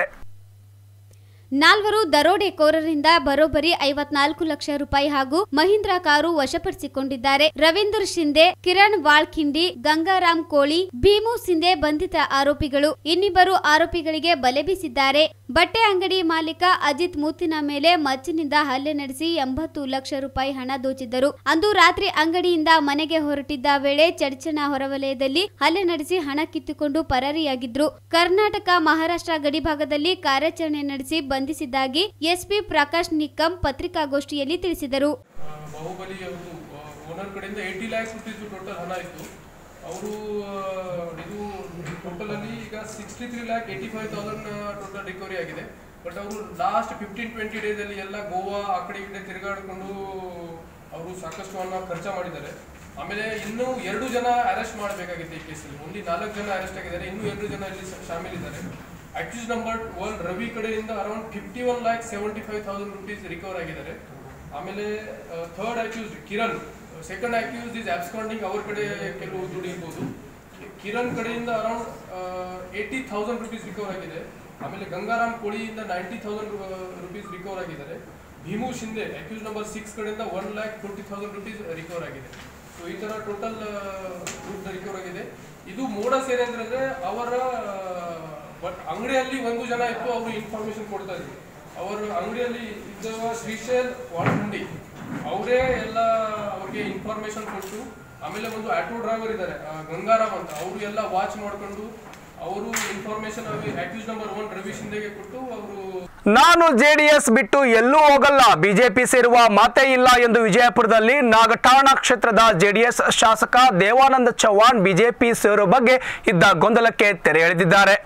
ನಾಲ್ವರು ದರೋಡೆಕೋರರಿಂದ ಬರೋಬ್ಬರಿ ಐವತ್ನಾಲ್ಕು ಲಕ್ಷ ರೂಪಾಯಿ ಹಾಗೂ ಮಹೀಂದ್ರ ಕಾರು ವಶಪಡಿಸಿಕೊಂಡಿದ್ದಾರೆ ರವೀಂದರ್ ಶಿಂದೆ ಕಿರಣ್ ವಾಳ್ಖಿಂಡಿ ಗಂಗಾರಾಮ್ ಕೋಳಿ ಭೀಮು ಸಿಂಧೆ ಬಂಧಿತ ಆರೋಪಿಗಳು ಇನ್ನಿಬ್ಬರು ಆರೋಪಿಗಳಿಗೆ ಬಲೆ ಬೀಸಿದ್ದಾರೆ ಬಟ್ಟೆ ಅಂಗಡಿ ಮಾಲೀಕ ಅಜಿತ್ ಮೂತಿನ ಮೇಲೆ ಮಚ್ಚಿನಿಂದ ಹಲ್ಲೆ ನಡೆಸಿ ಎಂಬತ್ತು ಲಕ್ಷ ರೂಪಾಯಿ ಹಣ ದೋಚಿದ್ದರು ಅಂದು ರಾತ್ರಿ ಅಂಗಡಿಯಿಂದ ಮನೆಗೆ ಹೊರಟಿದ್ದ ವೇಳೆ ಚಡ್ಚಣ ಹೊರವಲಯದಲ್ಲಿ ಹಲ್ಲೆ ನಡೆಸಿ ಹಣ ಕಿತ್ತುಕೊಂಡು ಪರಾರಿಯಾಗಿದ್ರು ಕರ್ನಾಟಕ ಮಹಾರಾಷ್ಟ್ರ ಗಡಿಭಾಗದಲ್ಲಿ ಕಾರ್ಯಾಚರಣೆ ನಡೆಸಿ ಬಂಧಿಸಿದ್ದಾಗಿ ಎಸ್ಪಿ ಪ್ರಕಾಶ್ ನಿಕ್ಕಂ ಪತ್ರಿಕಾಗೋಷ್ಠಿಯಲ್ಲಿ ತಿಳಿಸಿದರು ಬಾಹುಬಲಿ ಅವರು ಓನರ್ ಕಡೆಯಿಂದ ಏಯ್ಟಿ ಲ್ಯಾಕ್ಸ್ ರುಪೀಸ್ ಟೋಟಲ್ ಹಣ ಇತ್ತು ಅವರು ಇದು ಟೋಟಲ್ ಅಲ್ಲಿ ಈಗ sixty three lakh eighty five thousand total recovery ಆಗಿದೆ ಬಟ್ ಅವರು ಲಾಸ್ಟ್ ಫಿಫ್ಟೀನ್ ಟ್ವೆಂಟಿ ಡೇಸ್ ಅಲ್ಲಿ ಎಲ್ಲ ಗೋವಾ ಆ ಕಡೆ ಈ ಕಡೆ ತಿರುಗಾಡಿಕೊಂಡು ಅವರು ಸಾಕಷ್ಟು ಹಣ ಖರ್ಚು ಮಾಡಿದ್ದಾರೆ ಆಮೇಲೆ ಇನ್ನೂ ಎರಡು ಜನ ಅರೆಸ್ಟ್ ಮಾಡಬೇಕಾಗಿತ್ತು ಈ ಕೇಸಲ್ಲಿ ಓನ್ಲಿ ನಾಲ್ಕು ಜನ ಅರೆಸ್ಟ್ ಆಗಿದ್ದಾರೆ ಇನ್ನೂ ಎರಡು ಜನ ಇಲ್ಲಿ ಶಾಮೀಲಿದ್ದಾರೆ ಅಕ್ಯೂಸ್ ನಂಬರ್ ಒನ್ ರವಿ ಕಡೆಯಿಂದ around fifty one lakh seventy five thousand rupees recover ಆಗಿದ್ದಾರೆ ಆಮೇಲೆ third accuse Kiran second accuse is absconding ಅವ್ರ ಕಡೆ ಕೆಲವು ದುಡ್ಡು ಇರ್ಬೋದು ಕಿರಣ್ ಕಡೆಯಿಂದ around eighty thousand rupees recover ಆಗಿದೆ ಆಮೇಲೆ ಗಂಗಾರಾಮ್ ಕೋಳಿಯಿಂದ ನೈಂಟಿ ಥೌಸಂಡ್ ರುಪೀಸ್ ರಿಕವರ್ ಆಗಿದ್ದಾರೆ Bhimu Shinde accuse number six ಕಡೆಯಿಂದ one lakh twenty thousand rupees recover ಆಗಿದೆ ಸೊ ಈ ಥರ ಟೋಟಲ್ ದುಡ್ಡು ರಿಕವರ್ ಆಗಿದೆ ಇದು ಮೋಡಸ್ ಏನಂದ್ರೆ ಅವರ ಬಟ್ ಅಂಗಡಿಯಲ್ಲಿ ಒಂದು ಜನ ಇತ್ತು ಅವರು ಇನ್ಫಾರ್ಮೇಶನ್ ಕೊಡ್ತಾ ಇದ್ರು ಅವರ ಅಂಗಡಿಯಲ್ಲಿ ಇದ್ದ ಶ್ರೀಶೈಲ್ ವಾಲ್ಹುಂಡಿ ಅವರೇ ಎಲ್ಲ ಅವ್ರಿಗೆ ಇನ್ಫಾರ್ಮೇಶನ್ ಕೊಟ್ಟು ಆಮೇಲೆ ಒಂದು ಆಟೋ ಡ್ರೈವರ್ ಇದ್ದಾರೆ ಆ, ಗಂಗಾರಾಮ್ ಅಂತ ಅವರು ಎಲ್ಲ ವಾಚ್ ಮಾಡ್ಕೊಂಡು ಅವರು information accuse number one Ravi ಶಿಂದೆಗೆ ಕೊಟ್ಟು ಅವರು ನಾನು ಜೆಡಿಎಸ್ ಬಿಟ್ಟು ಎಲ್ಲೂ ಹೋಗಲ್ಲ ಬಿಜೆಪಿ ಸೇರುವ ಮಾತೇ ಇಲ್ಲ ಎಂದು ವಿಜಯಪುರದಲ್ಲಿ ನಾಗಠಾಣ ಕ್ಷೇತ್ರದ ಜೆಡಿಎಸ್ ಶಾಸಕ ದೇವಾನಂದ ಚವ್ಹಾಣ್ ಬಿಜೆಪಿ ಸೇರೋ ಬಗ್ಗೆ ಇದ್ದ ಗೊಂದಲಕ್ಕೆ ತೆರೆ ಎಳೆದಿದ್ದಾರೆ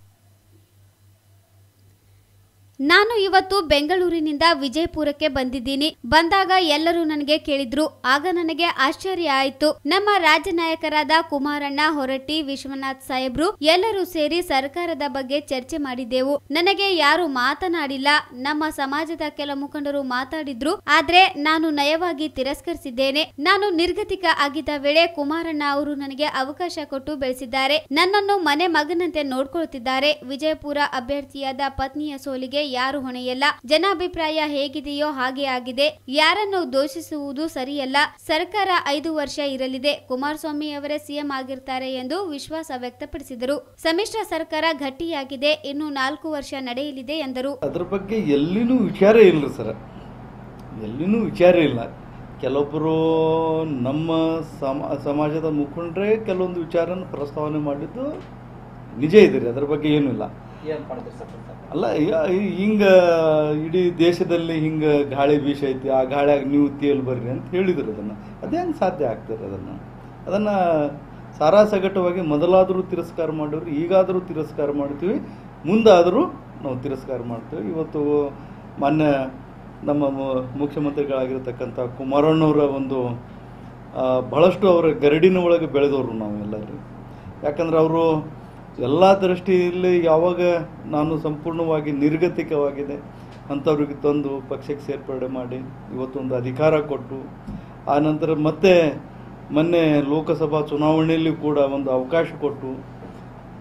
ನಾನು ಇವತ್ತು ಬೆಂಗಳೂರಿನಿಂದ ವಿಜಯಪುರಕ್ಕೆ ಬಂದಿದ್ದೀನಿ ಬಂದಾಗ ಎಲ್ಲರೂ ನನಗೆ ಕೇಳಿದ್ರು ಆಗ ನನಗೆ ಆಶ್ಚರ್ಯ ಆಯ್ತು ನಮ್ಮ ರಾಜ್ಯ ನಾಯಕರಾದ ಕುಮಾರಣ್ಣ ಹೊರಟ್ಟಿ ವಿಶ್ವನಾಥ್ ಸಾಹೇಬ್ರು ಎಲ್ಲರೂ ಸೇರಿ ಸರ್ಕಾರದ ಬಗ್ಗೆ ಚರ್ಚೆ ಮಾಡಿದ್ದೆವು ನನಗೆ ಯಾರು ಮಾತನಾಡಿಲ್ಲ ನಮ್ಮ ಸಮಾಜದ ಕೆಲ ಮುಖಂಡರು ಮಾತಾಡಿದ್ರು ಆದ್ರೆ ನಾನು ನಯವಾಗಿ ತಿರಸ್ಕರಿಸಿದ್ದೇನೆ ನಾನು ನಿರ್ಗತಿಕ ಆಗಿದ್ದ ವೇಳೆ ಕುಮಾರಣ್ಣ ಅವರು ನನಗೆ ಅವಕಾಶ ಕೊಟ್ಟು ಬೆಳೆಸಿದ್ದಾರೆ ನನ್ನನ್ನು ಮನೆ ಮಗನಂತೆ ನೋಡ್ಕೊಳ್ತಿದ್ದಾರೆ ವಿಜಯಪುರ ಅಭ್ಯರ್ಥಿಯಾದ ಪತ್ನಿಯ ಸೋಲಿಗೆ ಯಾರು ಹೊಣೆಯಲ್ಲ ಜನಾಭಿಪ್ರಾಯ ಹೇಗಿದೆಯೋ ಹಾಗೆ ಆಗಿದೆ ಯಾರನ್ನು ದೋಷಿಸುವುದು ಸರಿಯಲ್ಲ ಸರ್ಕಾರ ಐದು ವರ್ಷ ಇರಲಿದೆ ಕುಮಾರಸ್ವಾಮಿ ಅವರೇ ಸಿಎಂ ಆಗಿರ್ತಾರೆ ಎಂದು ವಿಶ್ವಾಸ ವ್ಯಕ್ತಪಡಿಸಿದರು ಸಮ್ಮಿಶ್ರ ಸರ್ಕಾರ ಗಟ್ಟಿಯಾಗಿದೆ ಇನ್ನು ನಾಲ್ಕು ವರ್ಷ ನಡೆಯಲಿದೆ ಎಂದರು ಅದ್ರ ಬಗ್ಗೆ ಎಲ್ಲಿನೂ ವಿಚಾರ ಇಲ್ಲ ಸರ್ ಎಲ್ಲಿನೂ ವಿಚಾರ ಇಲ್ಲ ಕೆಲವೊಬ್ಬರು ನಮ್ಮ ಸಮ ಸಮಾಜದ ಮುಖಂಡರೇ ಕೆಲವೊಂದು ವಿಚಾರನ ಪ್ರಸ್ತಾವನೆ ಮಾಡಿದ್ದು ನಿಜ ಇದೆ ರೀ ಅದ್ರ ಬಗ್ಗೆ ಏನೂ ಇಲ್ಲ ಏನು ಮಾಡಿದ್ರಿ ಸರ್ ಪ್ರಸ್ತಾಪ? ಅಲ್ಲ ಯ- ಹಿಂಗ ಇಡೀ ದೇಶದಲ್ಲಿ ಹಿಂಗ ಗಾಳಿ ಬೀಸೈತಿ ಆ ಗಾಳಿಯಾಗ ನೀವು ತೇಲ್ ಬರ್ರಿ ಅಂತ ಹೇಳಿದ್ರು ಅದನ್ನ ಅದೇ ಹೆಂಗೆ ಸಾಧ್ಯ ಆಗ್ತದೆ ಅದನ್ನ ಅದನ್ನ ಸಾರಾಸಗಟವಾಗಿ ಮೊದಲಾದರೂ ತಿರಸ್ಕಾರ ಮಾಡಿದ್ರು ಈಗಾದರೂ ತಿರಸ್ಕಾರ ಮಾಡ್ತೀವಿ ಮುಂದಾದರೂ ನಾವು ತಿರಸ್ಕಾರ ಮಾಡ್ತೀವಿ ಇವತ್ತು ಮಾನ್ಯ ನಮ್ಮ ಮು- ಮುಖ್ಯಮಂತ್ರಿಗಳಾಗಿರ್ತಕ್ಕಂಥ ಕುಮಾರಣ್ಣವರ ಒಂದು ಆ, ಬಹಳಷ್ಟು ಅವರ ಗರಡಿನ ಒಳಗೆ ಬೆಳೆದವರು ನಾವು ಎಲ್ಲರೂ ಯಾಕಂದ್ರೆ ಅವರು ಎಲ್ಲ ದೃಷ್ಟಿಯಲ್ಲಿ ಯಾವಾಗ ನಾನು ಸಂಪೂರ್ಣವಾಗಿ ನಿರ್ಗತಿಕವಾಗಿದೆ ಅಂಥವ್ರಿಗೆ ತಂದು ಪಕ್ಷಕ್ಕೆ ಸೇರ್ಪಡೆ ಮಾಡಿ ಇವತ್ತೊಂದು ಅಧಿಕಾರ ಕೊಟ್ಟು ಆ ನಂತರ ಮತ್ತೆ ಮೊನ್ನೆ ಲೋಕಸಭಾ ಚುನಾವಣೆಯಲ್ಲಿ ಕೂಡ ಒಂದು ಅವಕಾಶ ಕೊಟ್ಟು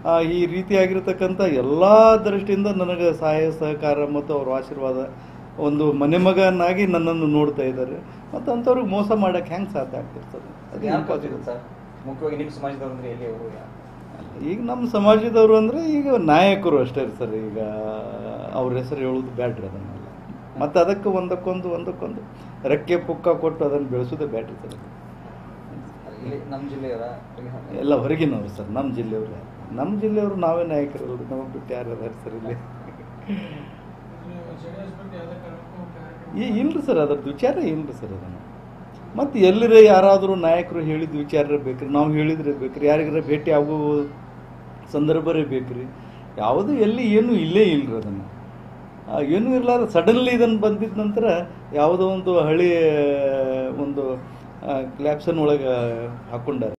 ಆ, ಈ ರೀತಿಯಾಗಿರ್ತಕ್ಕಂಥ ಎಲ್ಲ ದೃಷ್ಟಿಯಿಂದ ನನಗೆ ಸಹಾಯ ಸಹಕಾರ ಮತ್ತು ಅವ್ರ ಆಶೀರ್ವಾದ ಒಂದು ಮನೆ ಮಗನಾಗಿ ನನ್ನನ್ನು ನೋಡ್ತಾ ಇದ್ದಾರೆ ಮತ್ತು ಅಂಥವ್ರಿಗೆ ಮೋಸ ಮಾಡೋಕ್ಕೆ ಹೆಂಗೆ ಸಾಧ್ಯ ಆಗ್ತಿರ್ತದೆ ಅದು ಯಾರು impossible. ಕಲ್ತಿರೋದು ಸರ್ ಮುಖ್ಯವಾಗಿ ನಿಮ್ಮ ಸಮಾಜದವ್ರು ಅಂದ್ರೆ ಎಲ್ಲಿ ಅವರು ಈಗ ನಮ್ಮ ಸಮಾಜದವರು ಅಂದರೆ ಈಗ ನಾಯಕರು ಅಷ್ಟೇ ರೀ ಸರ್ ಈಗ ಅವ್ರ ಹೆಸರು ಹೇಳೋದು ಬ್ಯಾಡ್ರಿ ಅದನ್ನೆಲ್ಲ ಮತ್ತು ಅದಕ್ಕೆ ಒಂದಕ್ಕೊಂದು ಒಂದಕ್ಕೊಂದು ರೆಕ್ಕೆ ಪುಕ್ಕ ಕೊಟ್ಟು ಅದನ್ನು ಬೆಳೆಸೋದೇ ಬ್ಯಾಡ್ರಿ ಸರ್ ಇಲ್ಲಿ ನಮ್ಮ ಜಿಲ್ಲೆಯವರ ಎಲ್ಲ ಹೊರಗಿನವರು ಸರ್ ನಮ್ಮ ಜಿಲ್ಲೆಯವರು ನಮ್ಮ ಜಿಲ್ಲೆಯವರು ನಾವೇ ನಾಯಕರಲ್ಲ ನಮಗೆ ಬಿಟ್ಟು ಯಾರು ಅದಾರ ಸರ್ ಇಲ್ಲಿ ಈ ಇಲ್ರಿ ಸರ್ ಅದ್ರದ್ದು ವಿಚಾರ ಇಲ್ರಿ ಸರ್ ಅದನ್ನು ಮತ್ತು ಎಲ್ಲರೇ ಯಾರಾದರೂ ನಾಯಕರು ಹೇಳಿದ ವಿಚಾರ ಬೇಕ್ರಿ ನಾವು ಹೇಳಿದ್ರೆ ಬೇಕ್ರಿ ಯಾರಿಗಾರ ಭೇಟಿ ಆಗೋ ಸಂದರ್ಭರೇ ಬೇಕ್ರಿ ಯಾವುದು ಎಲ್ಲಿ ಏನೂ ಇಲ್ಲೇ ಇಲ್ರಿ ಅದನ್ನು ಆ, ಏನೂ ಇರಲಾರ ಸಡನ್ಲಿ ಇದನ್ನು ಬಂದಿದ ನಂತರ ಯಾವುದೋ ಒಂದು ಹಳಿ ಒಂದು ಕ್ಲಾಪ್ಸನ್ ಒಳಗೆ ಹಾಕೊಂಡಾರೆ